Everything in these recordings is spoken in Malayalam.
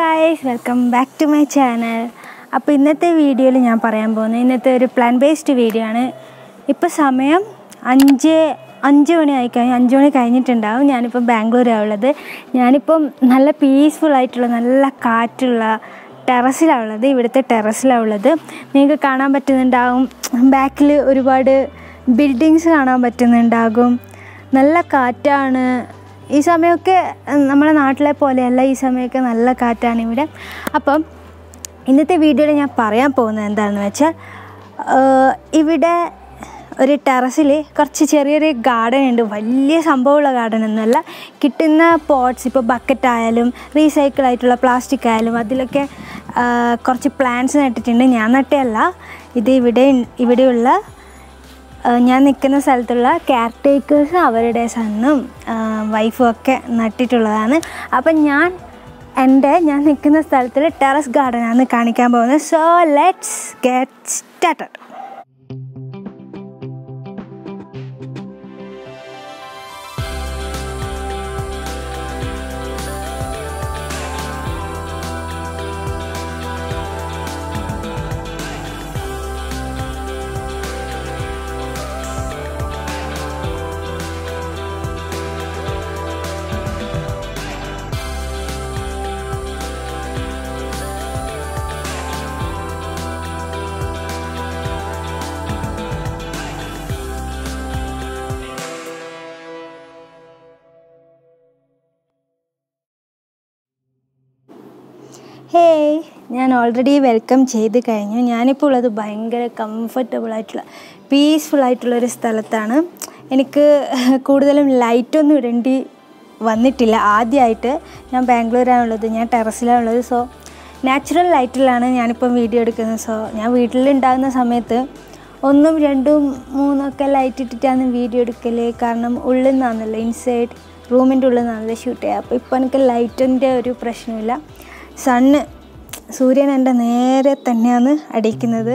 Guys welcome back to my channel അപ്പോൾ ഇന്നത്തെ വീഡിയോയിൽ ഞാൻ പറയാൻ പോകുന്നത് ഇന്നത്തെ ഒരു പ്ലാൻ ബേസ്ഡ് വീഡിയോ ആണ് ഇപ്പോൾ സമയം അഞ്ച് അഞ്ച് മണി ആയി കഴിഞ്ഞ് അഞ്ച് മണി കഴിഞ്ഞിട്ടുണ്ടാവും ഞാനിപ്പോൾ ബാംഗ്ലൂരാണ് ഉള്ളത് ഞാനിപ്പം നല്ല പീസ്ഫുൾ ആയിട്ടുള്ള നല്ല കാറ്റുള്ള ടെറസിലാണ് ഉള്ളത് ഇവിടുത്തെ ടെറസിലാണ് ഉള്ളത് നിങ്ങൾക്ക് കാണാൻ പറ്റുന്നുണ്ടാവും ബാക്കിൽ ഒരുപാട് ബിൽഡിങ്സ് കാണാൻ പറ്റുന്നുണ്ടാകും നല്ല കാറ്റാണ് ഈ സമയമൊക്കെ ഉം, നമ്മുടെ നാട്ടിലെ പോലെയല്ല ഈ സമയമൊക്കെ നല്ല കാറ്റാണ് ഇവിടെ അപ്പം ഇന്നത്തെ വീഡിയോയിൽ ഞാൻ പറയാൻ പോകുന്നത് എന്താണെന്ന് വെച്ചാൽ ആഹ്, ഇവിടെ ഒരു ടെറസിൽ കുറച്ച് ചെറിയൊരു ഗാർഡൻ ഉണ്ട് വലിയ സംഭവമുള്ള ഗാർഡൻ ഒന്നുമല്ല കിട്ടുന്ന പോട്ട്സ് ഇപ്പോൾ ബക്കറ്റ് ആയാലും റീസൈക്കിൾ ആയിട്ടുള്ള പ്ലാസ്റ്റിക് ആയാലും അതിലൊക്കെ ആഹ്, കുറച്ച് പ്ലാന്റ്സ് നട്ടിട്ടുണ്ട് ഞാൻ നട്ടയല്ല ഇത് ഇവിടെ ഇവിടെയുള്ള ആഹ് ഞാൻ നിൽക്കുന്ന സ്ഥലത്തുള്ള കെയർ ടേക്കേഴ്സ് അവരുടെ സണ്ണും വൈഫും ഒക്കെ നട്ടിട്ടുള്ളതാണ് അപ്പം ഞാൻ എൻ്റെ ഞാൻ നിൽക്കുന്ന സ്ഥലത്തിൽ ടെറസ് ഗാർഡനാണ് കാണിക്കാൻ പോകുന്നത് so let's get started hey ഞാൻ ഓൾറെഡി വെൽക്കം ചെയ്ത് കഴിഞ്ഞു ഞാനിപ്പോൾ ഉള്ളത് ഭയങ്കര കംഫർട്ടബിൾ ആയിട്ടുള്ള പീസ്ഫുൾ ആയിട്ടുള്ള ഒരു സ്ഥലത്താണ് എനിക്ക് കൂടുതലും ലൈറ്റൊന്നും ഇടേണ്ടി വന്നിട്ടില്ല ആദ്യമായിട്ട് ഞാൻ ബാംഗ്ലൂരാണുള്ളത് ഞാൻ ടെറസിലാണുള്ളത് സോ നാച്ചുറൽ ലൈറ്റിലാണ് ഞാനിപ്പം വീഡിയോ എടുക്കുന്നത് സോ ഞാൻ വീട്ടിലുണ്ടാകുന്ന സമയത്ത് ഒന്നും രണ്ടും മൂന്നൊക്കെ ലൈറ്റ് ഇട്ടിട്ടാണ് വീഡിയോ എടുക്കൽ കാരണം ഉള്ളിൽ നിന്നാണല്ലോ ഇൻസൈഡ് റൂമിൻ്റെ ഉള്ളിൽ നിന്നാണല്ലോ ഷൂട്ട് ചെയ്യുക അപ്പോൾ ഇപ്പോൾ എനിക്ക് ലൈറ്റിൻ്റെ ഒരു പ്രശ്നമില്ല സണ്ണ് സൂര്യൻ എൻ്റെ നേരെ തന്നെയാണ് അടിക്കുന്നത്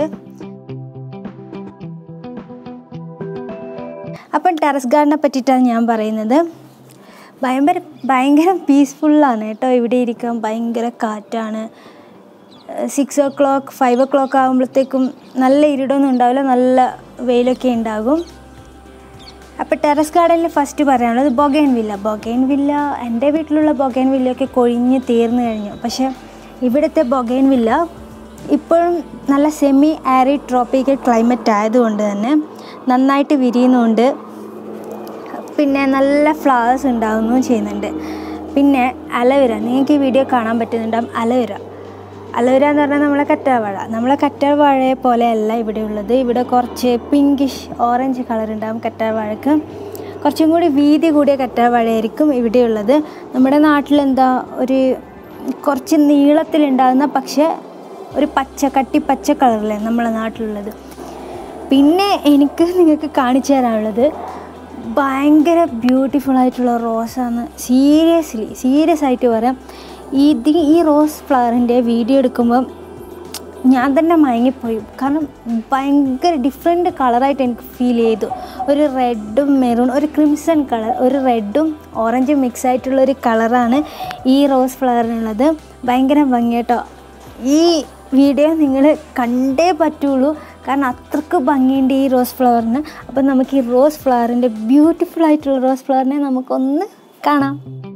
അപ്പം ടെറസ് ഗാർഡനെ പറ്റിയിട്ടാണ് ഞാൻ പറയുന്നത് ഭയങ്കര ഭയങ്കര പീസ്ഫുള്ളാണ് കേട്ടോ ഇവിടെ ഇരിക്കാൻ ഭയങ്കര കാറ്റാണ് six o'clock five o'clock ആകുമ്പോഴത്തേക്കും നല്ല ഇരുടൊന്നും ഉണ്ടാവില്ല നല്ല വെയിലൊക്കെ ഉണ്ടാകും അപ്പോൾ ടെറസ് ഗാർഡനിൽ ഫസ്റ്റ് പറയാനുള്ളത് ബൊഗൈൻ വില്ല ബൊഗൈൻ വില്ല എൻ്റെ വീട്ടിലുള്ള ബൊഗൈൻ വില്ലയൊക്കെ കൊഴിഞ്ഞ് തീർന്നു കഴിഞ്ഞു പക്ഷേ ഇവിടുത്തെ ബൊഗൈൻ വില്ല ഇപ്പോഴും നല്ല സെമി ആരിഡ് ട്രോപ്പിക്കൽ ക്ലൈമറ്റ് ആയതുകൊണ്ട് തന്നെ നന്നായിട്ട് വിരിയുന്നുണ്ട് പിന്നെ നല്ല ഫ്ലവേഴ്സ് ഉണ്ടാകുകയും ചെയ്യുന്നുണ്ട് പിന്നെ അലവിര നിങ്ങൾക്ക് ഈ വീഡിയോ കാണാൻ പറ്റുന്നുണ്ടാകും അലവിര അലവിര എന്ന് പറഞ്ഞാൽ നമ്മളെ കറ്റാർവാഴ നമ്മളെ കറ്റാർവാഴയെ പോലെയല്ല ഇവിടെ ഉള്ളത് ഇവിടെ കുറച്ച് പിങ്കിഷ് ഓറഞ്ച് കളർ ഉണ്ടാകും കറ്റാർവാഴക്ക് കുറച്ചും കൂടി വീതി കൂടിയ കറ്റാർവാഴയായിരിക്കും ഇവിടെയുള്ളത് നമ്മുടെ നാട്ടിലെന്താ ഒരു കുറച്ച് നീളത്തിലുണ്ടാകുന്ന പക്ഷേ ഒരു പച്ച കട്ടി പച്ച കളറിലെ നമ്മളെ നാട്ടിലുള്ളത് പിന്നെ എനിക്ക് നിങ്ങൾക്ക് കാണിച്ചു തരാനുള്ളത് ഭയങ്കര ബ്യൂട്ടിഫുൾ ആയിട്ടുള്ള റോസാണ് സീരിയസ്ലി സീരിയസ് ആയിട്ട് പറയാം ഇത് ഈ റോസ് ഫ്ലവറിൻ്റെ വീഡിയോ എടുക്കുമ്പം ഞാൻ തന്നെ മയങ്ങിപ്പോയി കാരണം ഭയങ്കര ഡിഫറെൻറ്റ് കളറായിട്ട് എനിക്ക് ഫീൽ ചെയ്തു ഒരു റെഡും മെറൂൺ ഒരു ക്രിംസൺ കളർ ഒരു റെഡും ഓറഞ്ചും മിക്സ് ആയിട്ടുള്ള ഒരു കളറാണ് ഈ റോസ് ഫ്ലവറിനുള്ളത് ഭയങ്കര ഭംഗി കേട്ടോ ഈ വീഡിയോ നിങ്ങൾ കണ്ടേ പറ്റുള്ളൂ കാരണം അത്രക്ക് ഭംഗിയുണ്ട് ഈ റോസ് ഫ്ലവറിന് അപ്പം നമുക്ക് ഈ റോസ് ഫ്ലവറിൻ്റെ ബ്യൂട്ടിഫുൾ ആയിട്ടുള്ള റോസ് ഫ്ലവറിനെ നമുക്കൊന്ന് കാണാം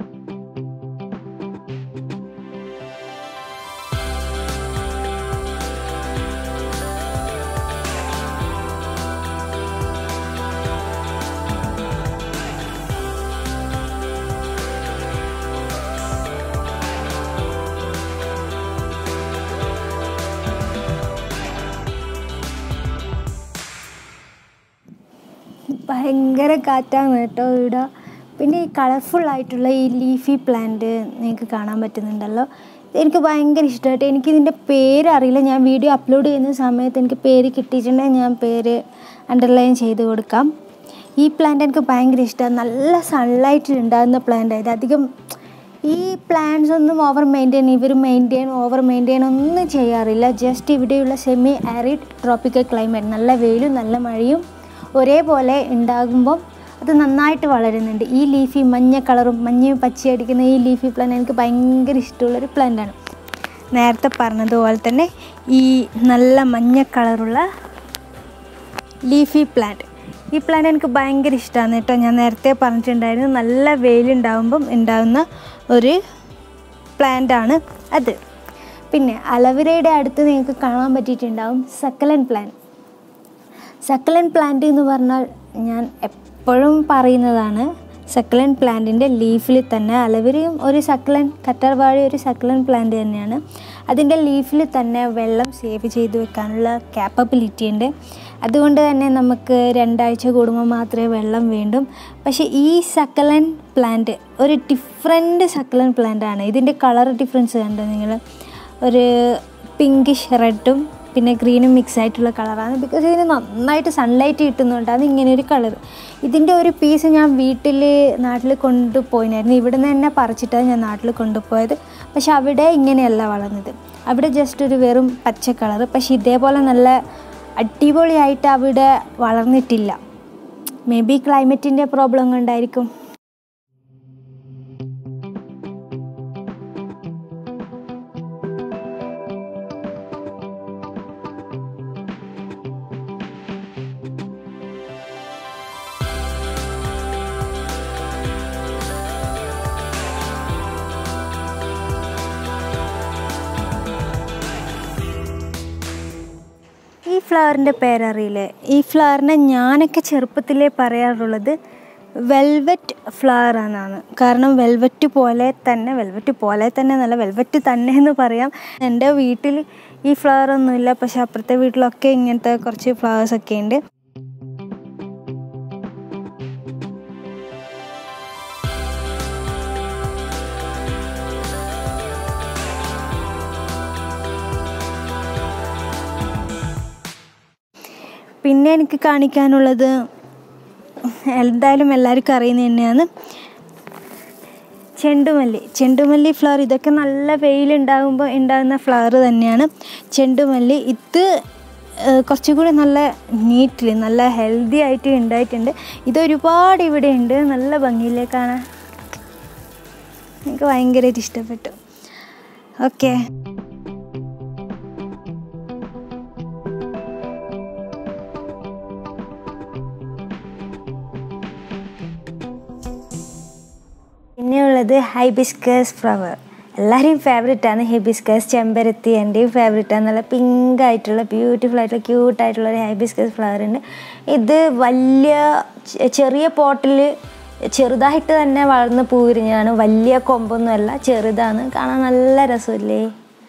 ഭയങ്കര കാറ്റാണ് കേട്ടോ ഇവിടെ പിന്നെ ഈ കളർഫുൾ ആയിട്ടുള്ള ഈ ലീഫി പ്ലാന്റ് നിങ്ങൾക്ക് കാണാൻ പറ്റുന്നുണ്ടല്ലോ എനിക്ക് ഭയങ്കര ഇഷ്ടമായിട്ട് എനിക്കിതിൻ്റെ പേര് അറിയില്ല ഞാൻ വീഡിയോ അപ്ലോഡ് ചെയ്യുന്ന സമയത്ത് എനിക്ക് പേര് കിട്ടിയിട്ടുണ്ടെങ്കിൽ ഞാൻ പേര് അണ്ടർലൈൻ ചെയ്ത് കൊടുക്കാം ഈ പ്ലാന്റ് എനിക്ക് ഭയങ്കര ഇഷ്ടമാണ് നല്ല സൺലൈറ്റിൽ ഉണ്ടാകുന്ന പ്ലാന്റ് ആയത് അധികം ഈ പ്ലാന്റ്സ് ഒന്നും ഓവർ മെയിൻറ്റെയിൻ ഇവർ മെയിൻറ്റെയിൻ ഓവർ മെയിൻറ്റെയിൻ ഒന്നും ചെയ്യാറില്ല ജസ്റ്റ് ഇവിടെയുള്ള സെമി ആരിഡ് ട്രോപ്പിക്കൽ ക്ലൈമറ്റ് നല്ല വെയിലും നല്ല മഴയും ഒരേപോലെ ഉണ്ടാകുമ്പം അത് നന്നായിട്ട് വളരുന്നുണ്ട് ഈ ലീഫി മഞ്ഞ കളറും മഞ്ഞയും പച്ചയും അടിക്കുന്ന ഈ ലീഫി പ്ലാന്റ് എനിക്ക് ഭയങ്കര ഇഷ്ടമുള്ളൊരു പ്ലാന്റാണ് നേരത്തെ പറഞ്ഞതുപോലെ തന്നെ ഈ നല്ല മഞ്ഞ കളറുള്ള ലീഫി പ്ലാന്റ് ഈ പ്ലാന്റ് എനിക്ക് ഭയങ്കര ഇഷ്ടമാണ് കേട്ടോ ഞാൻ നേരത്തെ പറഞ്ഞിട്ടുണ്ടായിരുന്നു നല്ല വെയിലുണ്ടാകുമ്പം ഉണ്ടാകുന്ന ഒരു പ്ലാന്റാണ് അത് പിന്നെ അലവിരയുടെ അടുത്ത് നിങ്ങൾക്ക് കാണാൻ പറ്റിയിട്ടുണ്ടാവും സക്കലൻ പ്ലാന്റ് സക്കലൻ പ്ലാന്റ് എന്ന് പറഞ്ഞാൽ ഞാൻ എപ്പോഴും പറയുന്നതാണ് സക്കലൻ പ്ലാന്റിൻ്റെ ലീഫിൽ തന്നെ അലവിരയും ഒരു സക്കലൻ കറ്റാർവാഴ ഒരു സക്കലൻ പ്ലാന്റ് തന്നെയാണ് അതിൻ്റെ ലീഫിൽ തന്നെ വെള്ളം സേവ് ചെയ്ത് വെക്കാനുള്ള ക്യാപ്പബിലിറ്റി ഉണ്ട് അതുകൊണ്ട് തന്നെ നമുക്ക് രണ്ടാഴ്ച കൂടുമ്പോൾ മാത്രമേ വെള്ളം വേണ്ടും പക്ഷേ ഈ സക്കലൻ പ്ലാന്റ് ഒരു ഡിഫറെൻറ്റ് സക്കലൻ പ്ലാന്റ് ആണ് ഇതിൻ്റെ കളർ ഡിഫറൻസ് കണ്ടോ നിങ്ങൾ ഒരു പിങ്കിഷ് റെഡും പിന്നെ ഗ്രീനും മിക്സ് ആയിട്ടുള്ള കളറാണ് ബിക്കോസ് ഇതിന് നന്നായിട്ട് സൺലൈറ്റ് കിട്ടുന്നുണ്ടാണ് ഇങ്ങനെ ഒരു കളർ ഇതിൻ്റെ ഒരു പീസ് ഞാൻ വീട്ടിൽ നാട്ടിൽ കൊണ്ടുപോയിനായിരുന്നു ഇവിടെ നിന്ന് തന്നെ പറിച്ചിട്ടാണ് ഞാൻ നാട്ടിൽ കൊണ്ടുപോയത് പക്ഷെ അവിടെ ഇങ്ങനെയല്ല വളർന്നത് അവിടെ ജസ്റ്റ് ഒരു വെറും പച്ച കളർ പക്ഷെ ഇതേപോലെ നല്ല അടിപൊളിയായിട്ട് അവിടെ വളർന്നിട്ടില്ല മേ ബി ക്ലൈമറ്റിൻ്റെ പ്രോബ്ലം കൊണ്ടായിരിക്കും ഈ ഫ്ലവറിൻ്റെ പേരറിയില്ലേ ഈ ഫ്ലവറിനെ ഞാനൊക്കെ ചെറുപ്പത്തിലേ പറയാറുള്ളത് വെൽവെറ്റ് ഫ്ലവർ എന്നാണ് കാരണം വെൽവെറ്റ് പോലെ തന്നെ വെൽവെറ്റ് പോലെ തന്നെ നല്ല വെൽവെറ്റ് തന്നെ എന്ന് പറയാം എൻ്റെ വീട്ടിൽ ഈ ഫ്ലവർ ഒന്നുമില്ല പക്ഷെ അപ്പുറത്തെ വീട്ടിലൊക്കെ ഇങ്ങനത്തെ കുറച്ച് ഫ്ലവേഴ്സ് ഒക്കെ ഉണ്ട് പിന്നെ എനിക്ക് കാണിക്കാനുള്ളത് എന്തായാലും എല്ലാവർക്കും അറിയുന്നത് തന്നെയാണ് ചെണ്ടുമല്ലി ചെണ്ടുമല്ലി ഫ്ലവർ ഇതൊക്കെ നല്ല വെയിലുണ്ടാകുമ്പോൾ ഉണ്ടാകുന്ന ഫ്ലവർ തന്നെയാണ് ചെണ്ടുമല്ലി ഇത് ഏഹ്, കുറച്ചും കൂടി നല്ല നീറ്റിൽ നല്ല ഹെൽത്തി ആയിട്ട് ഉണ്ടായിട്ടുണ്ട് ഇത് ഒരുപാട് ഇവിടെ ഉണ്ട് നല്ല ഭംഗിയില്ലേ കാണാൻ എനിക്ക് ഭയങ്കരമായിട്ട് ഇഷ്ടപ്പെട്ടു ഓക്കെ പിന്നെയുള്ളത് ഹൈബിസ്കസ് ഫ്ലവർ എല്ലാവരെയും ഫേവറേറ്റ് ആണ് ഹൈബിസ്കസ് ചെമ്പരത്തി എൻ്റെയും ഫേവറേറ്റ് ആണ് നല്ല പിങ്ക് ആയിട്ടുള്ള ബ്യൂട്ടിഫുൾ ആയിട്ടുള്ള ക്യൂട്ട് ആയിട്ടുള്ള ഒരു ഹൈബിസ്കസ് ഫ്ലവർ ഉണ്ട് ഇത് വലിയ ചെ- ചെറിയ പോട്ടിൽ ചെറുതായിട്ട് തന്നെ വളർന്ന് പൂവിരിഞ്ഞാണ് വലിയ കൊമ്പൊന്നുമല്ല ചെറുതാണ് കാണാൻ നല്ല രസമില്ലേ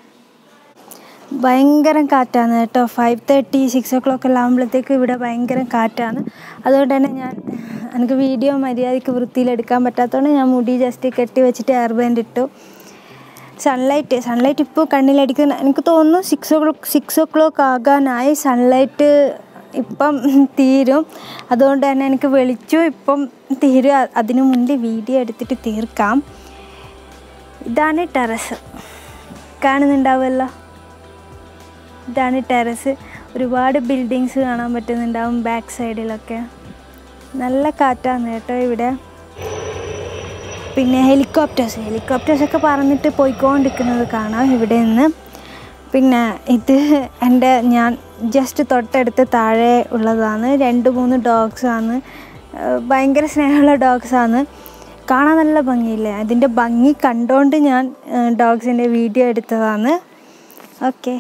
ഭയങ്കര കാറ്റാണ് കേട്ടോ five thirty six o'clock എല്ലാം ആകുമ്പോഴത്തേക്ക് ഇവിടെ ഭയങ്കര കാറ്റാണ് അതുകൊണ്ട് തന്നെ ഞാൻ എനിക്ക് വീഡിയോ മര്യാദയ്ക്ക് വൃത്തിയിലെടുക്കാൻ പറ്റാത്തതുകൊണ്ട് ഞാൻ മുടി ജസ്റ്റ് കെട്ടി വെച്ചിട്ട് എയർ ബാൻഡ് ഇട്ടു സൺലൈറ്റ് സൺലൈറ്റ് ഇപ്പോൾ കണ്ണിലടിക്കുന്ന എനിക്ക് തോന്നുന്നു six o'clock six o'clock ആകാനായി സൺലൈറ്റ് ഇപ്പം തീരും അതുകൊണ്ട് തന്നെ എനിക്ക് വെളിച്ചു ഇപ്പം തീരും അ- അതിനു മുന്നിൽ വീഡിയോ എടുത്തിട്ട് തീർക്കാം ഇതാണ് ടെറസ് കാണുന്നുണ്ടാവുമല്ലോ ഇതാണ് ടെറസ് ഒരുപാട് ബിൽഡിങ്സ് കാണാൻ പറ്റുന്നുണ്ടാവും ബാക്ക് സൈഡിലൊക്കെ നല്ല കാറ്റാണ് കേട്ടോ ഇവിടെ പിന്നെ ഹെലികോപ്റ്റേഴ്സ് ഹെലികോപ്റ്റേഴ്സൊക്കെ പറന്നിട്ട് പോയിക്കൊണ്ടിരിക്കുന്നത് കാണാം ഇവിടെ നിന്ന് പിന്നെ ഇത് എൻ്റെ ഞാൻ ജസ്റ്റ് തൊട്ടടുത്ത് താഴെ ഉള്ളതാണ് രണ്ട് മൂന്ന് ഡോഗ്സാണ് ഭയങ്കര സ്നേഹമുള്ള ഡോഗ്സാണ് കാണാൻ നല്ല ഭംഗിയില്ലേ അതിൻ്റെ ഭംഗി കണ്ടുകൊണ്ട് ഞാൻ ഡോഗ്സിൻ്റെ വീഡിയോ എടുത്തതാണ് ഓക്കെ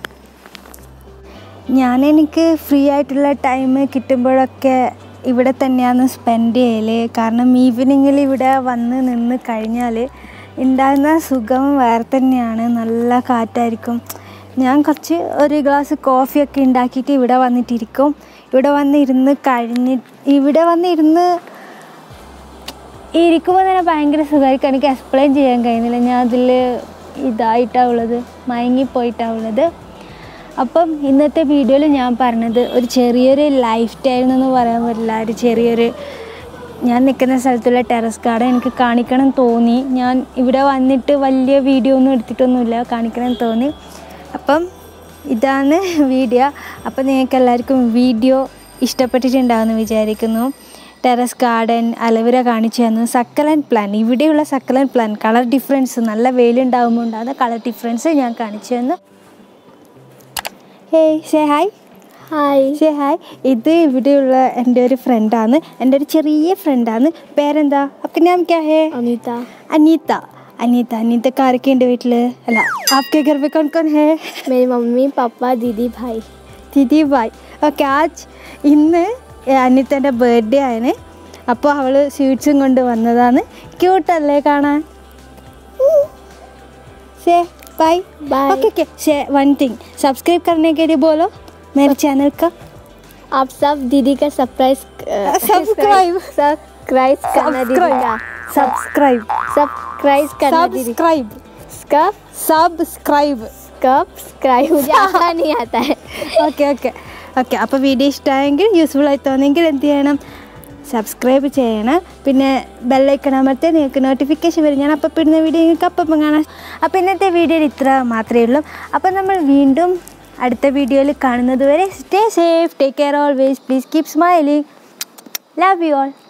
ഞാൻ എനിക്ക് ഫ്രീ ആയിട്ടുള്ള ടൈം കിട്ടുമ്പോഴൊക്കെ ഇവിടെ തന്നെയാണ് സ്പെൻഡ് ചെയ്യൽ കാരണം ഈവനിങ്ങിൽ ഇവിടെ വന്ന് നിന്ന് കഴിഞ്ഞാൽ ഉണ്ടാകുന്ന സുഖം വേറെ തന്നെയാണ് നല്ല കാറ്റായിരിക്കും ഞാൻ കുറച്ച് ഒരു ഗ്ലാസ് കോഫിയൊക്കെ ഉണ്ടാക്കിയിട്ട് ഇവിടെ വന്നിട്ടിരിക്കും ഇവിടെ വന്നിരുന്ന് കഴിഞ്ഞ് ഇവിടെ വന്നിരുന്ന് ഇരിക്കുമ്പോൾ തന്നെ ഭയങ്കര സുഖമായിരിക്കും എനിക്ക് എക്സ്പ്ലെയിൻ ചെയ്യാൻ കഴിയുന്നില്ല ഞാൻ അതിൽ ഇതായിട്ടാണ് ഉള്ളത് മയങ്ങിപ്പോയിട്ടാണ് ഉള്ളത് അപ്പം ഇന്നത്തെ വീഡിയോയിൽ ഞാൻ പറഞ്ഞത് ഒരു ചെറിയൊരു ലൈഫ് സ്റ്റൈൽ എന്നൊന്നും പറയാൻ പറ്റില്ല ഒരു ചെറിയൊരു ഞാൻ നിൽക്കുന്ന സ്ഥലത്തുള്ള ടെറസ് ഗാർഡൻ എനിക്ക് കാണിക്കണം തോന്നി ഞാൻ ഇവിടെ വന്നിട്ട് വലിയ വീഡിയോ ഒന്നും എടുത്തിട്ടൊന്നുമില്ല കാണിക്കണം തോന്നി അപ്പം ഇതാണ് വീഡിയോ അപ്പം നിങ്ങൾക്ക് എല്ലാവർക്കും വീഡിയോ ഇഷ്ടപ്പെട്ടിട്ടുണ്ടാവുമെന്ന് വിചാരിക്കുന്നു ടെറസ് ഗാർഡൻ അലവിര കാണിച്ചു തന്നു സക്കലൻ പ്ലാൻ ഇവിടെയുള്ള സക്കലൻ പ്ലാൻ കളർ ഡിഫറൻസ് നല്ല വെയിലുണ്ടാകുമ്പോൾ ഉണ്ടാകുന്ന കളർ ഡിഫറൻസ് ഞാൻ കാണിച്ചു തന്നു ഹേയ് ഷേ ഹായ് ഹായ് ഷേ ഹായ് ഇത് ഇവിടെയുള്ള എൻ്റെ ഒരു ഫ്രണ്ടാണ് എൻ്റെ ഒരു ചെറിയ ഫ്രണ്ടാണ് പേരെന്താ അപ്പം ഞാൻ ക്യാ ഹേ अमिता അനീത അനീത അനീതക്ക് ആരൊക്കെ ഉണ്ട് വീട്ടിൽ അല്ല ആപ്കെ घर पे कौन कौन है मेरी मम्मी पापा दीदी भाई ദീദി ബായ് ഓക്കെ ആജ് ഇന്ന് അനിത്തൻ്റെ ബർത്ത്ഡേ ആണ് അപ്പോൾ അവൾ സ്വീറ്റ്സും കൊണ്ട് വന്നതാണ് ക്യൂട്ടല്ലേ കാണാൻ शे बाय Bye. ओके ओके शे वन थिंग सब्सक्राइब करने के लिए बोलो मेरे चैनल का आप सब दीदी का सरप्राइज Subscribe. सब्सक्राइब करना दीदी का सब्सक्राइब सब्सक्राइब करना दीदी सब्सक्राइब कब സബ്സ്ക്രൈബ് कब सब्सक्राइब मुझे आता नहीं आता है ഓക്കെ ഓക്കെ ഓക്കെ അപ്പോൾ വീഡിയോ ഇഷ്ടമായെങ്കിൽ യൂസ്ഫുൾ ആയി തോന്നിയെങ്കിൽ എന്ത് ചെയ്യണം സബ്സ്ക്രൈബ് ചെയ്യണം പിന്നെ ബെല്ലൈക്കൺ അമർത്തി നിങ്ങൾക്ക് നോട്ടിഫിക്കേഷൻ വരും ഞാൻ അപ്പം ഇടുന്ന വീഡിയോ നിങ്ങൾക്ക് അപ്പം കാണാം അപ്പോൾ ഇന്നത്തെ വീഡിയോയിൽ ഇത്ര മാത്രമേ ഉള്ളൂ അപ്പോൾ നമ്മൾ വീണ്ടും അടുത്ത വീഡിയോയിൽ കാണുന്നത് വരെ stay safe take care always please keep smiling love you all